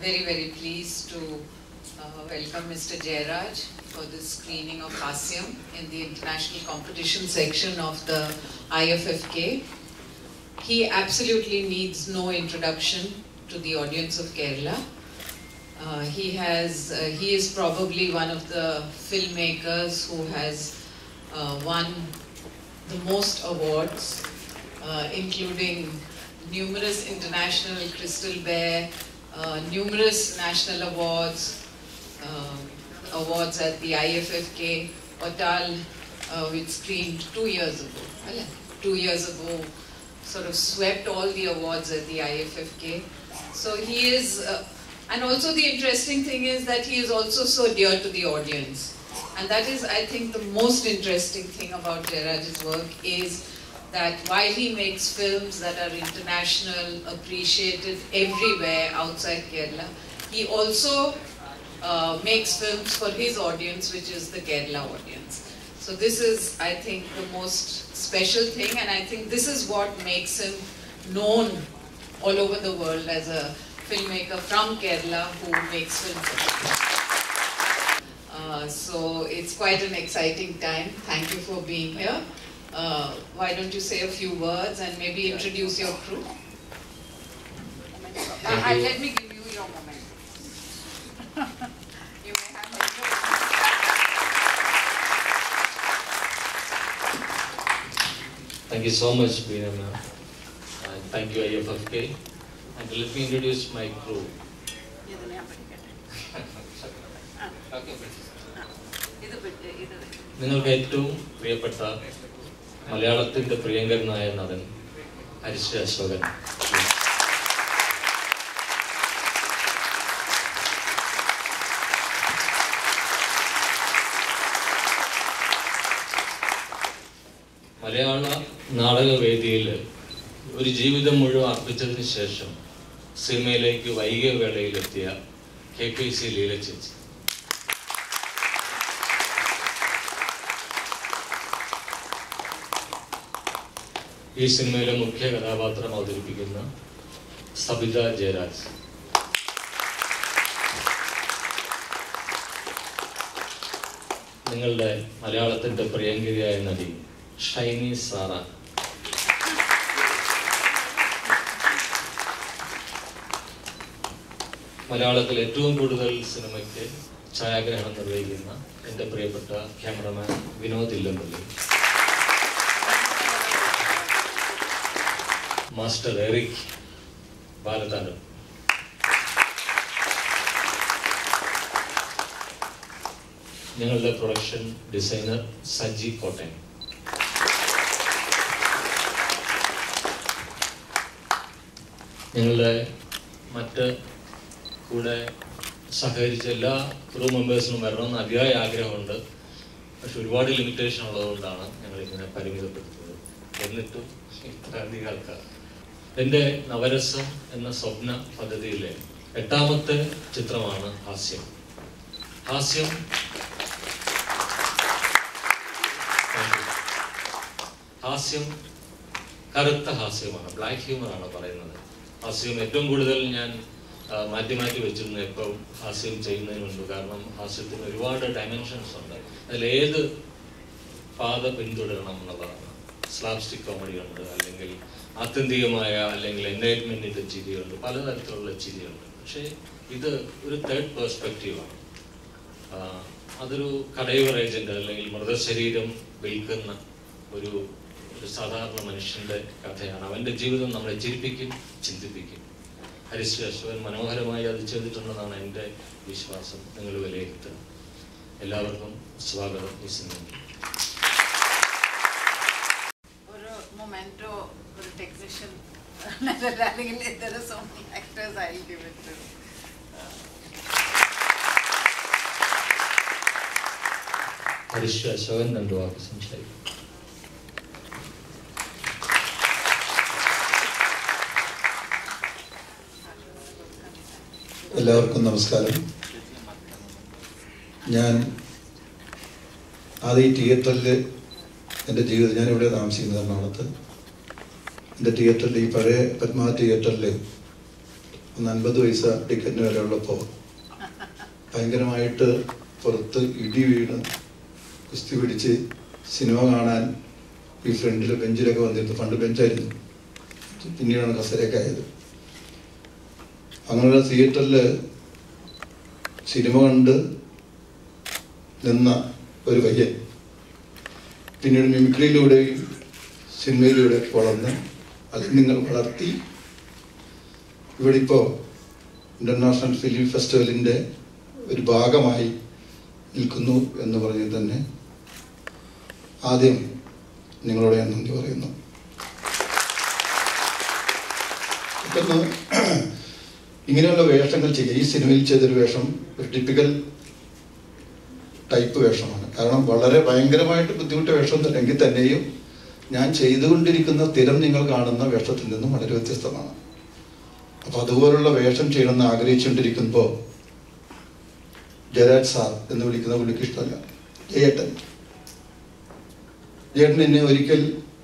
very, very pleased to uh, welcome Mr. Jairaj for this screening of Hasyam in the international competition section of the IFFK. He absolutely needs no introduction to the audience of Kerala. Uh, he has, uh, he is probably one of the filmmakers who has uh, won the most awards, uh, including numerous international Crystal Bear, uh, numerous national awards, um, awards at the IFFK, Otal, uh, which screened two years ago. Well, Two years ago, sort of swept all the awards at the IFFK. So he is, uh, and also the interesting thing is that he is also so dear to the audience. And that is, I think, the most interesting thing about Jairaj's work is that while he makes films that are international, appreciated everywhere outside Kerala, he also uh, makes films for his audience, which is the Kerala audience. So this is, I think, the most special thing, and I think this is what makes him known all over the world as a filmmaker from Kerala who makes films. Uh, so it's quite an exciting time. Thank you for being here. Uh, why don't you say a few words and maybe introduce your crew? Uh, uh, you. let me give you your moment. you may have your Thank you so much, Veena ma'am. And thank you, IFFK. And let me introduce my crew. ഇത് ഞാൻ പഠിക്കട്ടെ. ഇത് പിടി- ഇത് നിങ്ങൾക്ക് ഏറ്റവും പ്രിയപ്പെട്ട മലയാളത്തിന്റെ പ്രിയങ്കരനായ നടൻ ഹരിശ്രീ അശോകൻ മലയാള നാടകവേദിയിൽ ഒരു ജീവിതം മുഴുവൻ അർപ്പിച്ചതിന് ശേഷം സിനിമയിലേക്ക് വൈകിയ വേളയിലെത്തിയ കെ പി സി ലീല ചേച്ചി ഈ സിനിമയിലെ മുഖ്യ കഥാപാത്രം അവതരിപ്പിക്കുന്ന സബിത ജയരാജ് നിങ്ങളുടെ മലയാളത്തിന്റെ പ്രിയങ്കരിയായ നടി ഷൈനി സാറ മലയാളത്തിൽ ഏറ്റവും കൂടുതൽ സിനിമയ്ക്ക് ഛായാഗ്രഹണം നിർവഹിക്കുന്ന എൻ്റെ പ്രിയപ്പെട്ട cameraman Vinod Illampally master Eric ബാലതാരം ഞങ്ങളുടെ പ്രൊഡക്ഷൻ ഡിസൈനർ സജി കോട്ടയം ഞങ്ങളുടെ മറ്റ് കൂടെ സഹകരിച്ച എല്ലാ ക്രൂ മെമ്പേഴ്സിനും വരണമെന്ന് അതിയായ ആഗ്രഹമുണ്ട് പക്ഷെ ഒരുപാട് ലിമിറ്റേഷൻ ഉള്ളതുകൊണ്ടാണ് ഞങ്ങൾ ഇങ്ങനെ പരിമിതപ്പെടുത്തുന്നത് എന്നിട്ടും ഇത്രയധികം ആൾക്കാർ എൻ്റെ നവരസം എന്ന സ്വപ്ന പദ്ധതിയിലെ എട്ടാമത്തെ ചിത്രമാണ് ഹാസ്യം ഹാസ്യം Thank you. ഹാസ്യം കറുത്ത ഹാസ്യമാണ് ബ്ലാക്ക് ഹ്യൂമർ ആണ് പറയുന്നത് ഹാസ്യം ഏറ്റവും കൂടുതൽ ഞാൻ ആ, മാറ്റി മാറ്റി വെച്ചിരുന്നു എപ്പോൾ ഹാസ്യം ചെയ്യുന്നതിന് മുൻപ് കാരണം ഹാസ്യത്തിന് ഒരുപാട് ഡയമെൻഷൻസ് ഉണ്ട് അതിലേത് പാത പിന്തുടരണം എന്നുള്ളതാണ് സ്ലാപ്സ്റ്റിക് കോമഡി ഉണ്ട് അല്ലെങ്കിൽ ആത്യന്തികമായ അല്ലെങ്കിൽ എൻലൈറ്റ്മെന്റിന്റെ ചിരിയുണ്ട് പലതരത്തിലുള്ള ചിരിയുണ്ട് പക്ഷേ ഇത് ഒരു തേർഡ് പേഴ്സ്പെക്റ്റീവാണ് അതൊരു കടയൂർ ഏജന്റ് അല്ലെങ്കിൽ മൃതശരീരം വിൽക്കുന്ന ഒരു ഒരു സാധാരണ മനുഷ്യന്റെ കഥയാണ് അവന്റെ ജീവിതം നമ്മളെ ചിരിപ്പിക്കും ചിന്തിപ്പിക്കും ഹരിശ്രീ അശോകൻ മനോഹരമായി അത് ചെയ്തിട്ടുണ്ടെന്നാണ് എൻ്റെ വിശ്വാസം നിങ്ങൾ വിലയിരുത്തുക എല്ലാവർക്കും സ്വാഗതം ഈ സിനിമയ്ക്ക് ഒരു മൊമെന്റോ ഒരു ടെക്നീഷ്യൻ അല്ലെങ്കിൽ ഇതര so many actors I give it to Harisree Ashokan രണ്ട് വാക്ക് സംസാരിക്കും എല്ലാവർക്കും നമസ്കാരം ഞാൻ ആദ്യം ഈ തിയേറ്ററിൽ എൻ്റെ ജീവിതം ഞാനിവിടെ താമസിക്കുന്നത് എറണാകുളത്ത് എൻ്റെ തിയേറ്ററിൽ ഈ പഴയ പത്മ തിയേറ്ററിൽ ഒന്ന് അൻപത് പൈസ ടിക്കറ്റിന് വില ഉള്ളപ്പോൾ ഭയങ്കരമായിട്ട് പുറത്ത് ഇടി വീണ് കുസ്തി പിടിച്ച് സിനിമ കാണാൻ ഈ ഫ്രണ്ടിൽ ബെഞ്ചിലൊക്കെ വന്നിരുന്നു പണ്ട് ബെഞ്ചായിരുന്നു പിന്നീടാണ് കസേരയൊക്കെ ആയത് അങ്ങനെയുള്ള തിയേറ്ററിൽ സിനിമ കണ്ട് നിന്ന ഒരു പയ്യൻ പിന്നീട് മിമിക്രിയിലൂടെയും സിനിമയിലൂടെ വളർന്ന് അത് നിങ്ങൾ വളർത്തി ഇവിടെ ഇപ്പോൾ ഇന്റർനാഷണൽ ഫിലിം ഫെസ്റ്റിവലിൻ്റെ ഒരു ഭാഗമായി നിൽക്കുന്നു എന്ന് പറഞ്ഞ് തന്നെ ആദ്യം നിങ്ങളോട് ഞാൻ നന്ദി പറയുന്നു പെട്ടെന്ന് ഇങ്ങനെയുള്ള വേഷങ്ങൾ ചെയ്യുക ഈ സിനിമയിൽ ചെയ്തൊരു വേഷം ഒരു ടിപ്പിക്കൽ ടൈപ്പ് വേഷമാണ് കാരണം വളരെ ഭയങ്കരമായിട്ട് ബുദ്ധിമുട്ട് വേഷമൊന്നുമില്ല എങ്കിൽ തന്നെയും ഞാൻ ചെയ്തുകൊണ്ടിരിക്കുന്ന സ്ഥിരം നിങ്ങൾ കാണുന്ന വേഷത്തിൽ നിന്നും വളരെ വ്യത്യസ്തമാണ് അപ്പൊ അതുപോലുള്ള വേഷം ചെയ്യണമെന്ന് ആഗ്രഹിച്ചുകൊണ്ടിരിക്കുമ്പോൾ ജയരാജ് സാർ എന്ന് വിളിക്കുന്ന പുള്ളിക്ക് ഇഷ്ടമല്ല ജയേട്ടൻ ജയേട്ടൻ എന്നെ ഒരിക്കൽ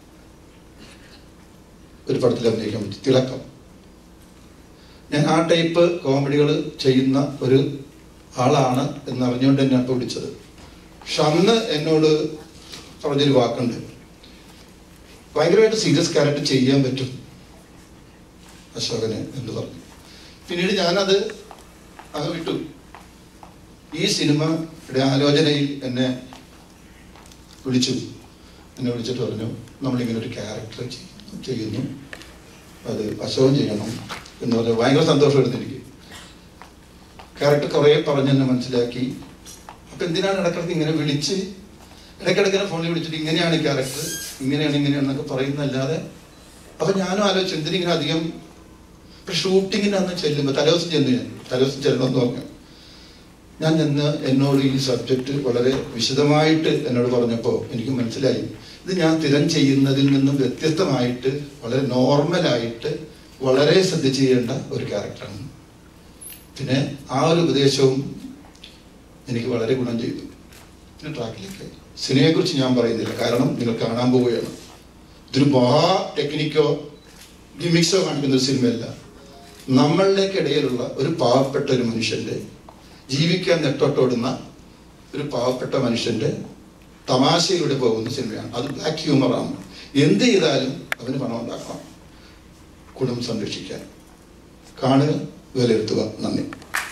ഒരു പടത്തിൽ അഭിനയിക്കാൻ പറ്റി തിളക്കം ഞാൻ ആ ടൈപ്പ് കോമഡികൾ ചെയ്യുന്ന ഒരു ആളാണ് എന്ന് അറിഞ്ഞുകൊണ്ട് എന്നെ അപ്പോൾ വിളിച്ചത് പക്ഷെ അന്ന് എന്നോട് പറഞ്ഞൊരു വാക്കുണ്ട് ഭയങ്കരമായിട്ട് സീരിയസ് ക്യാരക്ടർ ചെയ്യാൻ പറ്റും അശോകന് എന്ന് പറഞ്ഞു പിന്നീട് ഞാനത് അത് വിട്ടു ഈ സിനിമയുടെ ആലോചനയിൽ എന്നെ വിളിച്ചു എന്നെ വിളിച്ചിട്ട് പറഞ്ഞു നമ്മളിങ്ങനെ ഒരു ക്യാരക്ടർ ചെയ്യുന്നു അത് അശോകൻ ചെയ്യണം എന്ന് പറഞ്ഞാൽ ഭയങ്കര സന്തോഷമായിരുന്നു എനിക്ക് ക്യാരക്ടർ കുറേ പറഞ്ഞ് എന്നെ മനസ്സിലാക്കി അപ്പൊ എന്തിനാണ് ഇടക്കിടക്ക് ഇങ്ങനെ വിളിച്ച് ഇടയ്ക്കിടയ്ക്ക് ഫോണിൽ വിളിച്ചിട്ട് ഇങ്ങനെയാണ് ഈ ക്യാരക്ടർ ഇങ്ങനെയാണ് ഇങ്ങനെയാണെന്നൊക്കെ പറയുന്നല്ലാതെ അപ്പൊ ഞാനും ആലോചിച്ചു എന്തിനിങ്ങനെ അധികം ഇപ്പൊ ഷൂട്ടിങ്ങിന് അന്ന് ചെല്ലുമ്പോൾ തലേദിവസം ചെന്നു ഞാൻ തലേദിവസം ചെല്ലണമെന്ന് പറഞ്ഞു ഞാൻ ചെന്ന് എന്നോട് ഈ സബ്ജക്റ്റ് വളരെ വിശദമായിട്ട് എന്നോട് പറഞ്ഞപ്പോൾ എനിക്ക് മനസ്സിലായി ഇത് ഞാൻ സ്ഥിരം ചെയ്യുന്നതിൽ നിന്നും വ്യത്യസ്തമായിട്ട് വളരെ നോർമലായിട്ട് വളരെ ശ്രദ്ധിച്ച് ചെയ്യേണ്ട ഒരു ക്യാരക്ടറാണ് പിന്നെ ആ ഒരു ഉപദേശവും എനിക്ക് വളരെ ഗുണം ചെയ്തു പിന്നെ ട്രാക്കിലേക്ക് സിനിമയെക്കുറിച്ച് ഞാൻ പറയുന്നില്ല കാരണം നിങ്ങൾ കാണാൻ പോവുകയാണ് ഇതൊരു മഹാ ടെക്നിക്കോ ഗിമിക്സോ കാണിക്കുന്ന ഒരു സിനിമയല്ല നമ്മളിലേക്കിടയിലുള്ള ഒരു പാവപ്പെട്ട ഒരു മനുഷ്യന്റെ ജീവിക്കാൻ നെട്ടോട്ടോടുന്ന ഒരു പാവപ്പെട്ട മനുഷ്യന്റെ തമാശയിലൂടെ പോകുന്ന സിനിമയാണ് അത് ബ്ലാക്ക് ഹ്യൂമറാണ് എന്ത് ചെയ്താലും അവന് പണം ഉണ്ടാക്കണം കുടുംബം സംരക്ഷിക്കാൻ കാണുക വിലയിരുത്തുക നന്ദി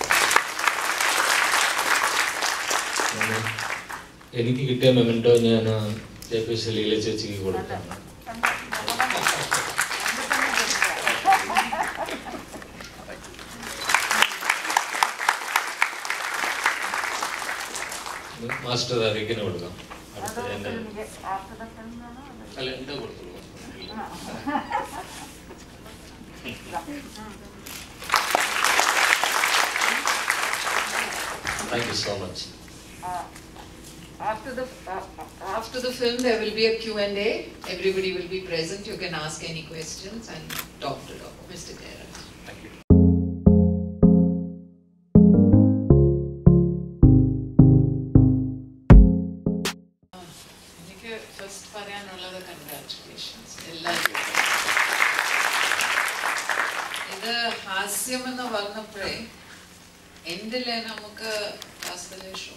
എനിക്ക് കിട്ടിയ മെമെന്റോ ഞാൻ ജെ പി ശലീല ചേച്ചിക്ക് കൊടുക്കാം മാസ്റ്റർ അറിയിക്കിന് കൊടുക്കാം അടുത്ത എൻ്റെ അല്ല എന്താ കൊടുത്തുള്ളൂ thank you so much After the, uh, after the film, there will be a Q&A. Everybody will be present. You can ask any questions and talk to Mr. Jairaj. Thank you എനിക്ക് first പറയാനുള്ളത് congratulations എല്ലാവരും ഇത് ഹാസ്യം എന്ന് പറഞ്ഞപ്പോഴേ എന്തിലെ നമുക്ക് വാസ്തലേഷം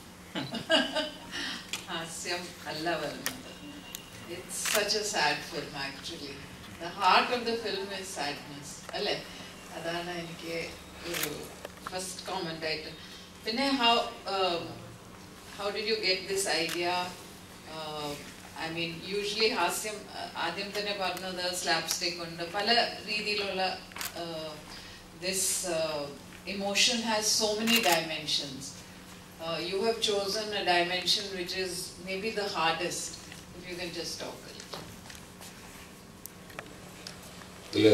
ഹാസ്യം അല്ല വരുന്നത് it's such a sad film actually the heart of the film is sadness അല്ലേ അതാണ് എനിക്ക് ഒരു ഫസ്റ്റ് കോമൻ്റ് ആയിട്ട് പിന്നെ how how did you get this idea? Uh, I mean, usually ഹാസ്യം uh, ആദ്യം തന്നെ പറഞ്ഞത് സ്ലാപ്സ്റ്റിക് ഉണ്ട് പല രീതിയിലുള്ള this emotion has so many dimensions you have chosen a dimension which is maybe the hardest if you can just talk ഇതില്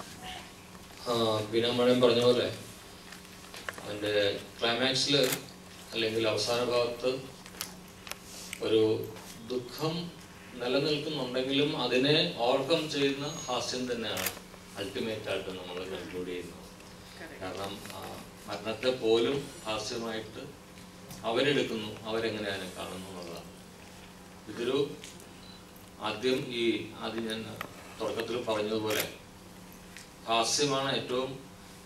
ബീനാമണൻ പറഞ്ഞ പോലെ അതിൻ്റെ ക്ലൈമാക്സിൽ അല്ലെങ്കിൽ അവസാന ഭാഗത്ത് ഒരു ദുഃഖം നിലനിൽക്കുന്നുണ്ടെങ്കിലും അതിനെ ഓവർകം ചെയ്യുന്ന ഹാസ്യം തന്നെയാണ് അൾട്ടിമേറ്റ് ആയിട്ട് നമ്മൾ കൺക്ലൂഡ് ചെയ്യുന്നത് കാരണം ആ, മരണത്തെ പോലും ഹാസ്യമായിട്ട് അവരെടുക്കുന്നു അവരെങ്ങനെയാണ് കാണുന്നു എന്നുള്ളതാണ് ഇതൊരു ആദ്യം ഈ ആദ്യം ഞാൻ തുടക്കത്തിൽ പറഞ്ഞതുപോലെ ഹാസ്യമാണ് ഏറ്റവും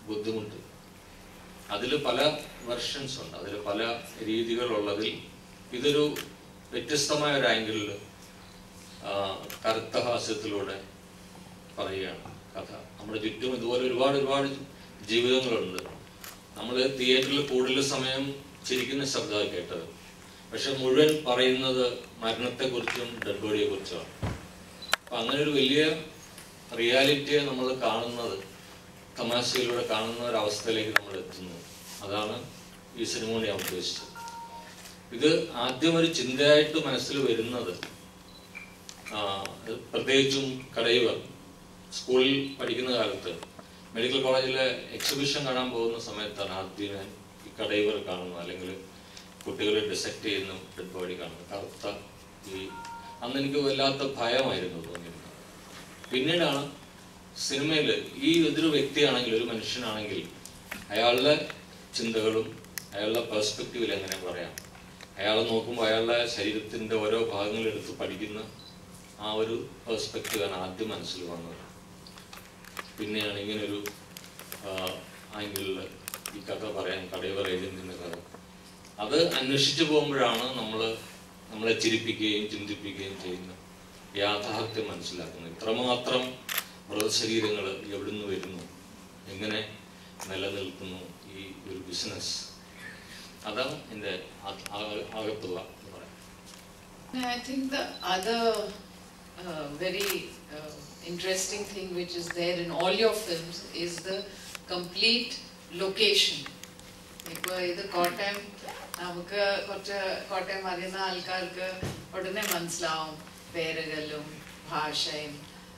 ബുദ്ധിമുട്ട് അതിൽ പല വെർഷൻസ് ഉണ്ട് അതിൽ പല രീതികളുള്ളതിൽ ഇതൊരു വ്യത്യസ്തമായ ഒരു ആംഗിളിൽ കറുത്ത ഹാസ്യത്തിലൂടെ പറയുകയാണ് കഥ നമ്മുടെ ചുറ്റും ഇതുപോലെ ഒരുപാട് ഒരുപാട് ജീവിതങ്ങളുണ്ട് നമ്മൾ തിയേറ്ററിൽ കൂടുതൽ സമയം ചിരിക്കുന്ന ശബ്ദമാണ് കേട്ടത് പക്ഷെ മുഴുവൻ പറയുന്നത് മരണത്തെക്കുറിച്ചും ഡെഡ് ബോഡിയെ കുറിച്ചുമാണ് അപ്പൊ അങ്ങനെ ഒരു വലിയ റിയാലിറ്റിയെ നമ്മൾ കാണുന്നത് തമാശയിലൂടെ കാണുന്ന ഒരു അവസ്ഥയിലേക്ക് നമ്മൾ എത്തുന്നു അതാണ് ഈ സിനിമ കൊണ്ട് ഞാൻ ഉദ്ദേശിച്ചത് ഇത് ആദ്യം ഒരു ചിന്തയായിട്ട് മനസ്സിൽ വരുന്നത് ആ, പ്രത്യേകിച്ചും കടയുവർ സ്കൂളിൽ പഠിക്കുന്ന കാലത്ത് മെഡിക്കൽ കോളേജിലെ എക്സിബിഷൻ കാണാൻ പോകുന്ന സമയത്താണ് ആദ്യം ഞാൻ ഈ കടയുവർ കാണുന്നത് അല്ലെങ്കിൽ കുട്ടികളെ ഡിസെക്ട് ചെയ്യുന്ന ഡെഡ് ബോഡി കാണുന്നത് കറുത്ത ഈ അന്ന് എനിക്ക് വല്ലാത്ത ഭയമായിരുന്നു തോന്നിയിരുന്നത് പിന്നീടാണ് സിനിമയിൽ ഈ ഇതൊരു വ്യക്തിയാണെങ്കിൽ ഒരു മനുഷ്യനാണെങ്കിൽ അയാളുടെ ചിന്തകളും അയാളുടെ പെർസ്പെക്റ്റീവിൽ എങ്ങനെ പറയാം അയാളെ നോക്കുമ്പോൾ അയാളുടെ ശരീരത്തിന്റെ ഓരോ ഭാഗങ്ങളെടുത്ത് പഠിക്കുന്ന ആ ഒരു പെർസ്പെക്റ്റീവാണ് ആദ്യം മനസ്സിൽ വന്നത് പിന്നെയാണ് ഇങ്ങനൊരു ആംഗിളിൽ ഈ കഥ പറയാൻ കടയവർ ഏജന്റിന്റെ കഥ അത് അന്വേഷിച്ചു പോകുമ്പോഴാണ് നമ്മൾ നമ്മളെ ചിരിപ്പിക്കുകയും ചിന്തിപ്പിക്കുകയും ചെയ്യുന്ന യാഥാർത്ഥ്യം മനസ്സിലാക്കുന്നത് ഇത്രമാത്രം മൃതശരീരങ്ങൾ എവിടുന്ന് വരുന്നു എങ്ങനെ നിലനിൽക്കുന്നു ഈ ഒരു ബിസിനസ് അതാണ് എൻ്റെ ആകത്തുക എന്ന് പറയാം I think the other uh, very uh, interesting thing which is there in all your films is the complete location. ഇപ്പോൾ ഇത് കോട്ടയം നമുക്ക് കുറച്ച് കോട്ടയം അറിയുന്ന ആൾക്കാർക്ക് ഉടനെ മനസ്സിലാവും പേരുകളും ഭാഷയും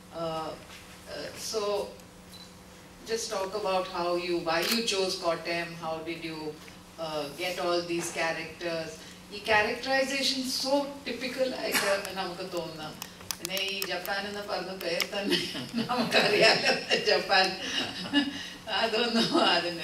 so just talk about how you why you chose Kottayam, how did you uh, get all these characters. ഈ ക്യാരക്ടറൈസേഷൻ സോ ടിപ്പിക്കൽ ആയിട്ട് നമുക്ക് തോന്നാം പിന്നെ ഈ ജപ്പാൻ എന്ന് പറഞ്ഞ പേര് തന്നെ നമുക്കറിയാലോ ജപ്പാൻ അതൊന്നും അതിന്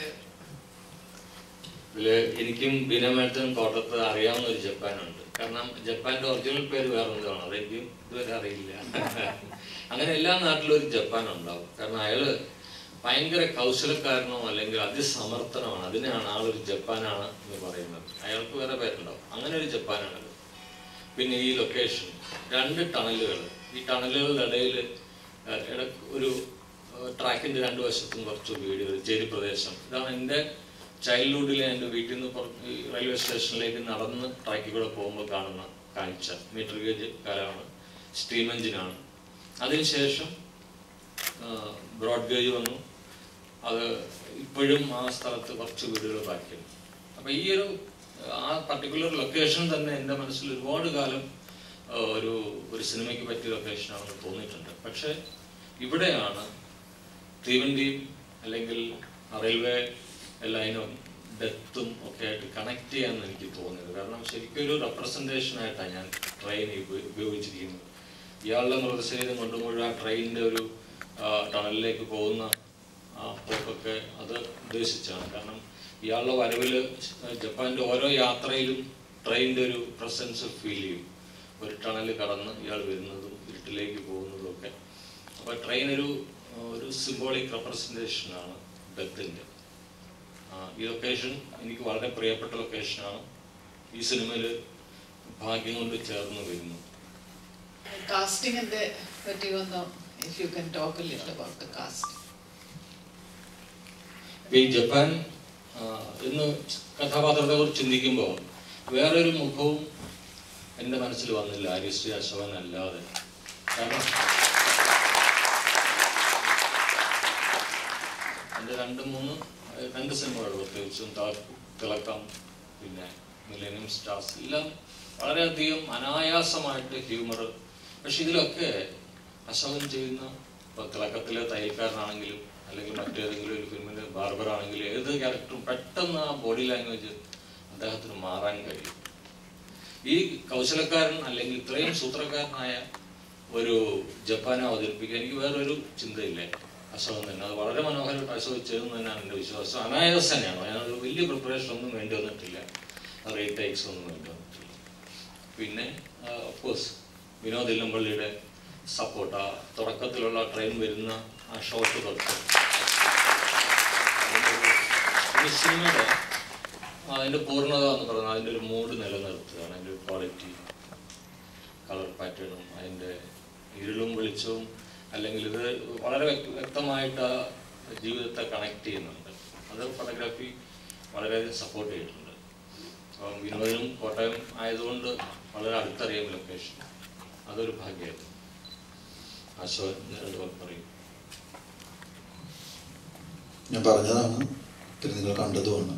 ഇതില് എനിക്കും ബീനമേട്ടനും തോട്ടത്ത് അറിയാവുന്ന ഒരു ജപ്പാനുണ്ട് കാരണം ജപ്പാന്റെ ഒറിജിനൽ പേര് വേറെ എന്താണ് അതെനിക്കും ഇതുവരെ അറിയില്ല അങ്ങനെ എല്ലാ നാട്ടിലും ഒരു ജപ്പാൻ ഉണ്ടാവും കാരണം അയാള് ഭയങ്കര കൗശലക്കാരനോ അല്ലെങ്കിൽ അതിസമർത്ഥനമാണ് അതിനാണ് ആളൊരു ജപ്പാനാണ് എന്ന് പറയുന്നത് അയാൾക്ക് വേറെ പേരുണ്ടാവും അങ്ങനെ ഒരു ജപ്പാനാണത് പിന്നെ ഈ ലൊക്കേഷൻ രണ്ട് ടണലുകൾ ഈ ടണലുകളുടെ ഇടയിൽ ഇടക്ക് ഒരു ട്രാക്കിന്റെ രണ്ട് വശത്തും കുറച്ച് വീടുകൾ ചേരി പ്രദേശം ഇതാണ് എൻ്റെ ചൈൽഡ്ഹുഡിലെ എൻ്റെ വീട്ടിൽ നിന്ന് പുറ- ഈ റെയിൽവേ സ്റ്റേഷനിലേക്ക് നടന്ന് ട്രാക്കിൽ കൂടെ പോകുമ്പോൾ കാണുന്ന കാഴ്ച മീറ്റർ ഗേജ് കാലമാണ് സ്റ്റീം എഞ്ചിനാണ് അതിനുശേഷം ബ്രോഡ് ഗേജ് വന്നു അത് ഇപ്പോഴും ആ സ്ഥലത്ത് കുറച്ച് വീടുകൾ ബാക്കിയുണ്ട് അപ്പൊ ഈ ഒരു ആ പർട്ടിക്കുലർ ലൊക്കേഷൻ തന്നെ എൻ്റെ മനസ്സിൽ ഒരുപാട് കാലം ആ, ഒരു ഒരു സിനിമയ്ക്ക് പറ്റിയ ലൊക്കേഷനാണെന്ന് തോന്നിയിട്ടുണ്ട് പക്ഷെ ഇവിടെയാണ് തീവണ്ടിയും അല്ലെങ്കിൽ റെയിൽവേ ലൈനും ഡെത്തും ഒക്കെ ആയിട്ട് കണക്ട് ചെയ്യാൻ എനിക്ക് തോന്നിയത് കാരണം ശരിക്കും ഒരു റെപ്രസെൻറ്റേഷൻ ആയിട്ടാണ് ഞാൻ ട്രെയിൻ ഉപയോഗിച്ചിരിക്കുന്നത് ഇയാളുടെ മൃതശരീരം കൊണ്ടുപോയി ആ ട്രെയിനിന്റെ ഒരു ആ, ടണലിലേക്ക് പോകുന്ന ആ പോക്കൊക്കെ അത് ഉദ്ദേശിച്ചാണ് കാരണം ഇയാളുടെ വരവില് ജപ്പാന്റെ ഓരോ യാത്രയിലും ട്രെയിനിന്റെ ഒരു പ്രസൻസ് ഫീൽ ചെയ്യും ഒരു ടണൽ കടന്ന് ഇയാൾ വരുന്നതും ഇരുട്ടിലേക്ക് പോകുന്നതും ഒക്കെ അപ്പൊ ട്രെയിൻ ഒരു ആ, ഒരു സിംബോളിക് റെപ്രസെന്റേഷൻ ആണ് ഡെത്തിന്റെ ഈ ലൊക്കേഷൻ എനിക്ക് വളരെ പ്രിയപ്പെട്ട ലൊക്കേഷനാണ് ഈ സിനിമയിൽ ഭാഗ്യം കൊണ്ട് ചേർന്ന് വരുന്നു കാസ്റ്റിംഗിന്റെ പറ്റി ഒന്ന് if you can talk little about the cast ഇപ്പൊ ഈ ജപ്പാൻ ആ, എന്ന് കഥാപാത്രത്തെ കുറിച്ച് ചിന്തിക്കുമ്പോൾ വേറൊരു മുഖവും എൻ്റെ മനസ്സിൽ വന്നില്ല ആര്യശ്രീ അശോകൻ അല്ലാതെ കാരണം എൻ്റെ രണ്ട് മൂന്ന് ഏഹ്, രണ്ട് സിനിമകൾ പ്രത്യേകിച്ചും ത- തിളക്കം പിന്നെ മിലേനിയം സ്റ്റാർസ് എല്ലാം വളരെയധികം അനായാസമായിട്ട് ഹ്യൂമർ പക്ഷെ ഇതിലൊക്കെ അശോകൻ ചെയ്യുന്ന ഇപ്പൊ തിളക്കത്തിലെ തയ്യൽക്കാരനാണെങ്കിലും അല്ലെങ്കിൽ മറ്റേതെങ്കിലും ഒരു ഫിലിമിലെ ബാർബർ ആണെങ്കിലും ഏത് ക്യാരക്ടറും പെട്ടെന്ന് ആ ബോഡി ലാംഗ്വേജ് അദ്ദേഹത്തിന് മാറാൻ കഴിയും ഈ കൗശലക്കാരൻ അല്ലെങ്കിൽ ഇത്രയും സൂത്രക്കാരനായ ഒരു ജപ്പാനെ അവതരിപ്പിക്കാൻ എനിക്ക് വേറൊരു ചിന്തയില്ല അശോകൻ തന്നെ അത് വളരെ മനോഹരമായിട്ട് അശോക് ചെയ്തെന്ന് തന്നെയാണ് എൻ്റെ വിശ്വാസം അനായാസം തന്നെയാണ് അതിനൊരു വലിയ പ്രിപ്പറേഷൻ ഒന്നും വേണ്ടി വന്നിട്ടില്ല റീടേക്സ് ഒന്നും വേണ്ടി വന്നിട്ടില്ല പിന്നെ ഓഫ്കോഴ്സ് വിനോദ് ഇല്ലമ്പള്ളിയുടെ സപ്പോർട്ട് ആ തുടക്കത്തിലുള്ള ട്രെയിൻ വരുന്ന ആ ഷോട്ട് തൊട്ട് ഈ സിനിമയുടെ അതിന്റെ പൂർണ്ണത എന്ന് പറയുന്നത് അതിന്റെ ഒരു മൂഡ് നിലനിർത്തുകയാണ് അതിന്റെ ഒരു ക്വാളിറ്റി കളർ പാറ്റേണും അതിന്റെ ഇരുളും വെളിച്ചവും അല്ലെങ്കിൽ ഇത് വളരെ വ്യക്ത- വ്യക്തമായിട്ട് ആ ജീവിതത്തെ കണക്ട് ചെയ്യുന്നുണ്ട് അത് ഫോട്ടോഗ്രാഫി വളരെയധികം സപ്പോർട്ട് ചെയ്തിട്ടുണ്ട് അപ്പം വിനോദനും കോട്ടയം ആയതുകൊണ്ട് വളരെ അടുത്തറിയാം ലൊക്കേഷൻ അതൊരു ഭാഗ്യമായിരുന്നു അശോകൻ രണ്ട് വാക്ക് പറയും ഞാൻ പറഞ്ഞതാണ് പിന്നെ നിങ്ങൾ കണ്ടതുമാണ്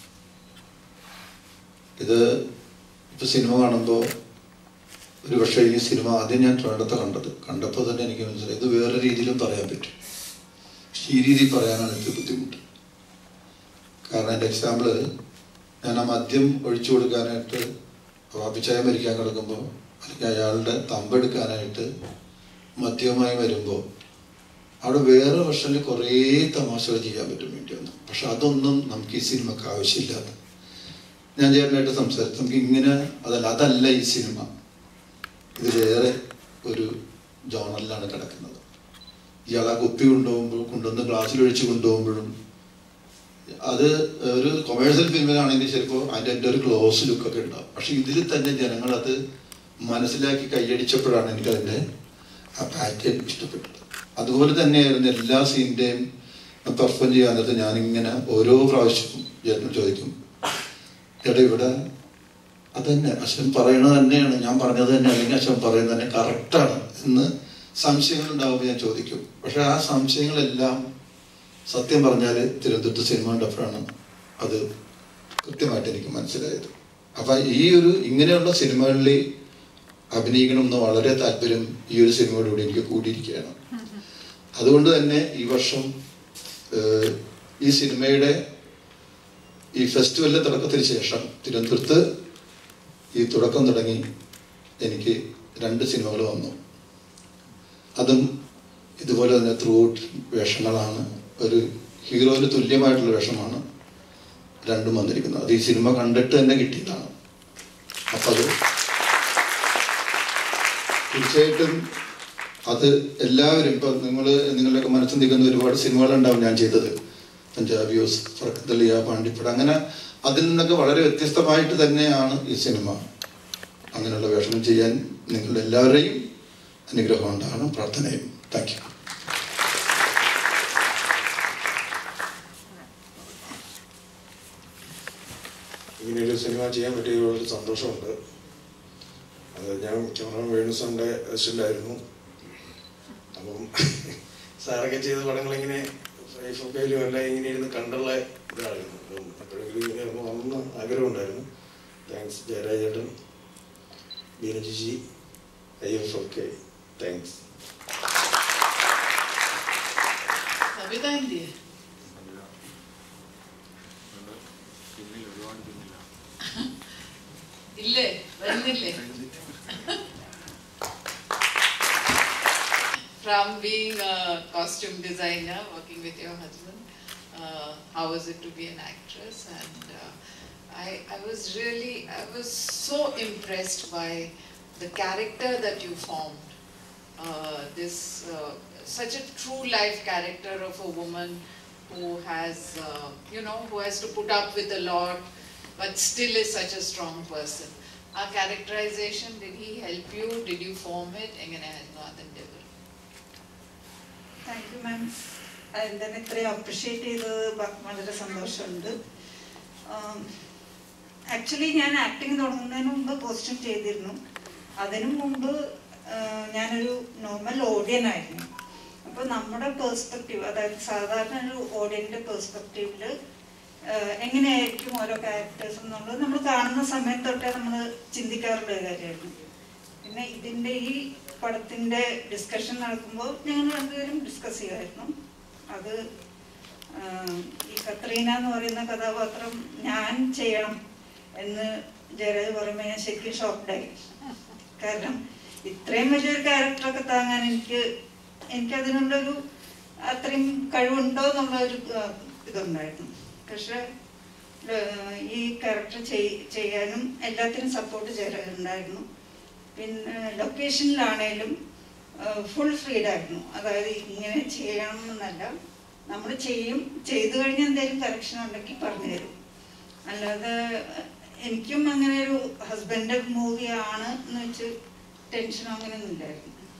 ഇത് ഇപ്പൊ സിനിമ കാണുമ്പോൾ ഒരു പക്ഷേ ഈ സിനിമ ആദ്യം ഞാൻ ട്രിവാൻഡ്രത്തെ കണ്ടത് കണ്ടപ്പോൾ തന്നെ എനിക്ക് മനസ്സിലായി ഇത് വേറെ രീതിയിലും പറയാൻ പറ്റും പക്ഷെ ഈ രീതിയിൽ പറയാനാണ് എനിക്ക് ബുദ്ധിമുട്ട് കാരണം എൻ്റെ എക്സാമ്പിള് ഞാൻ ആ മദ്യം ഒഴിച്ചു കൊടുക്കാനായിട്ട് വാപ്പിച്ചായ മരിക്കാൻ കിടക്കുമ്പോൾ അല്ലെങ്കിൽ അയാളുടെ തമ്പെടുക്കാനായിട്ട് മദ്യവുമായി വരുമ്പോൾ അവിടെ വേറെ വർഷനിൽ കുറേ തമാശകൾ ചെയ്യാൻ പറ്റും വേണ്ടി വന്നു പക്ഷെ അതൊന്നും നമുക്ക് ഈ സിനിമക്ക് ആവശ്യമില്ലാത്ത ഞാൻ ചേട്ടനായിട്ട് സംസാരിച്ചു നമുക്ക് ഇങ്ങനെ അതല്ല അതല്ല ഈ സിനിമ ഇത് വേറെ ഒരു ജോണറിലാണ് കിടക്കുന്നത് ഇയാൾ ആ കുപ്പി കൊണ്ടുപോകുമ്പോൾ കൊണ്ടുവന്ന് ഗ്ലാസ്സിൽ ഒഴിച്ച് കൊണ്ടുപോകുമ്പോഴും അത് ഒരു കൊമേഴ്സ്യൽ ഫിലിമിലാണെങ്കിൽ ചിലപ്പോൾ അതിൻ്റെ എൻ്റെ ഒരു ക്ലോസ് ലുക്കൊക്കെ ഉണ്ടാവും പക്ഷെ ഇതിൽ തന്നെ ജനങ്ങൾ അത് മനസ്സിലാക്കി കൈയടിച്ചപ്പോഴാണ് എനിക്കതിൻ്റെ ആ പാറ്റേൺ ഇഷ്ടപ്പെട്ടത് അതുപോലെ തന്നെയായിരുന്നു എല്ലാ സീനിൻ്റെയും പെർഫോം ചെയ്യാൻ നേരത്ത് ഞാനിങ്ങനെ ഓരോ പ്രാവശ്യവും ചേട്ടൻ ചോദിക്കും ചേട്ടാ ഇവിടെ അതന്നെ അശ്വൻ പറയണത് തന്നെയാണ് ഞാൻ പറഞ്ഞത് തന്നെ അല്ലെങ്കിൽ അശ്വൻ പറയുന്നത് തന്നെ കറക്റ്റാണ് എന്ന് സംശയങ്ങൾ ഉണ്ടാകുമ്പോൾ ഞാൻ ചോദിക്കും പക്ഷെ ആ സംശയങ്ങളെല്ലാം സത്യം പറഞ്ഞാൽ തിരുവനന്തപുരത്ത് സിനിമ കണ്ടപ്പോഴാണ് അത് കൃത്യമായിട്ട് എനിക്ക് മനസ്സിലായത് അപ്പൊ ഈ ഒരു ഇങ്ങനെയുള്ള സിനിമകളിൽ അഭിനയിക്കണം എന്ന് വളരെ താല്പര്യം ഈ ഒരു സിനിമയോടുകൂടി എനിക്ക് കൂടിയിരിക്കുകയാണ് അതുകൊണ്ട് തന്നെ ഈ വർഷം ഏഹ്, ഈ സിനിമയുടെ ഈ ഫെസ്റ്റിവലിന്റെ തുടക്കത്തിന് ശേഷം തിരുവനന്തപുരത്ത് ഈ തുടക്കം തുടങ്ങി എനിക്ക് രണ്ട് സിനിമകൾ വന്നു അതും ഇതുപോലെ തന്നെ ത്രൂ ഔട്ട് വേഷങ്ങളാണ് ഒരു ഹീറോയിന് തുല്യമായിട്ടുള്ള വേഷമാണ് രണ്ടും വന്നിരിക്കുന്നത് അത് ഈ സിനിമ കണ്ടിട്ട് തന്നെ കിട്ടിയതാണ് അപ്പം അത് തീർച്ചയായിട്ടും അത് എല്ലാവരും ഇപ്പം നിങ്ങൾ നിങ്ങളുടെയൊക്കെ മനസ്സിൽ നിൽക്കുന്ന ഒരുപാട് സിനിമകളുണ്ടാവും ഞാൻ ചെയ്തത് പഞ്ചാബിയോസ് ഫറക്കത്തലിയ പാണ്ടിപ്പട അങ്ങനെ അതിൽ നിന്നൊക്കെ വളരെ വ്യത്യസ്തമായിട്ട് തന്നെയാണ് ഈ സിനിമ അങ്ങനെയുള്ള വേഷം ചെയ്യാൻ നിങ്ങളുടെ എല്ലാവരുടെയും അനുഗ്രഹം ഉണ്ടാകണം പ്രാർത്ഥനയും താങ്ക് യു ഇങ്ങനെയൊരു സിനിമ ചെയ്യാൻ പറ്റിയതിൽ വളരെ സന്തോഷമുണ്ട് അത് ഞാൻ ക്യാമറ വേണുസാറിൻ്റെ അസിസ്റ്റൻ്റായിരുന്നു അപ്പം സാറൊക്കെ ചെയ്ത പടങ്ങളിങ്ങനെ ഫേസ്ബുക്കിലും എല്ലാം ഇങ്ങനെ ഇരുന്ന് കണ്ടുള്ള ഇതായിരുന്നു അപ്പം എപ്പോഴെങ്കിലും ഇങ്ങനെ ഒന്ന് വന്ന് ആഗ്രഹമുണ്ടായിരുന്നു താങ്ക്സ് ജയരാജേട്ടൻ ബീനജിജി ഐ എഫ് ഒക്കെ താങ്ക്സ് കവിത എന്തിയെ ഇല്ലേ വരുന്നില്ലേ From being a costume designer, working with your husband, uh, how was it to be an actress? And uh, I, I was really, I was so impressed by the character that you formed. Uh, this uh, such a true life character of a woman who has, uh, you know, who has to put up with a lot, but still is such a strong person. Our characterization, did he help you? Did you form it? എങ്ങനെയായിരുന്നു അതിൻ്റെ ഒരു thank you ma'am എന്താണ് ഇത്രയും appreciate ചെയ്തത് വ- വളരെ സന്തോഷമുണ്ട് actually ഞാൻ ആക്ടിങ് തുടങ്ങുന്നതിന് മുമ്പ് കോസ്റ്റ്യൂം ചെയ്തിരുന്നു അതിനു മുമ്പ് ആ, ഞാനൊരു നോർമൽ ഓഡിയൻ ആയിരുന്നു അപ്പോൾ നമ്മുടെ പേഴ്സ്പെക്റ്റീവ് അതായത് സാധാരണ ഒരു ഓഡിയൻ്റെ പേഴ്സ്പെക്റ്റീവിൽ എങ്ങനെയായിരിക്കും ഓരോ ക്യാരക്ടേഴ്സ് എന്നുള്ളത് നമ്മൾ കാണുന്ന സമയത്ത് തൊട്ടേ നമ്മൾ ചിന്തിക്കാറുള്ള ഒരു കാര്യമായിരുന്നു പിന്നെ ഇതിന്റെ ഈ പടത്തിന്റെ ഡിസ്കഷൻ നടക്കുമ്പോൾ ഞങ്ങൾ രണ്ടുപേരും ഡിസ്കസ് ചെയ്യുമായിരുന്നു അത് ആഹ്, ഈ കത്രീന എന്ന് പറയുന്ന കഥാപാത്രം ഞാൻ ചെയ്യണം എന്ന് ജയരാജ് പറയുമ്പോൾ ഞാൻ ശരിക്കും ഷോക്ക്ഡായി കാരണം ഇത്രയും വലിയൊരു ക്യാരക്ടറൊക്കെ താങ്ങാൻ എനിക്ക് എനിക്കതിനുള്ളൊരു അത്രയും കഴിവുണ്ടോ എന്നുള്ള ഒരു ആഹ്, ഇതുണ്ടായിരുന്നു പക്ഷെ ആഹ്, ഈ ക്യാരക്ടർ ചെയ്യാനും എല്ലാത്തിനും സപ്പോർട്ട് ചെയ്യാറുണ്ടായിരുന്നു പിന്നെ ലൊക്കേഷനിലാണേലും ഫുൾ ഫ്രീഡായിരുന്നു അതായത് ഇങ്ങനെ ചെയ്യണം എന്നല്ല നമ്മൾ ചെയ്യും ചെയ്തു കഴിഞ്ഞാൽ എന്തെങ്കിലും കറക്ഷൻ ഉണ്ടെങ്കിൽ പറഞ്ഞു തരും അല്ലാതെ എനിക്കും അങ്ങനെ ഒരു ഹസ്ബൻഡ് മൂവി ആണ് എന്ന് വെച്ച് ടെൻഷനോ അങ്ങനെയൊന്നും ഇല്ലായിരുന്നു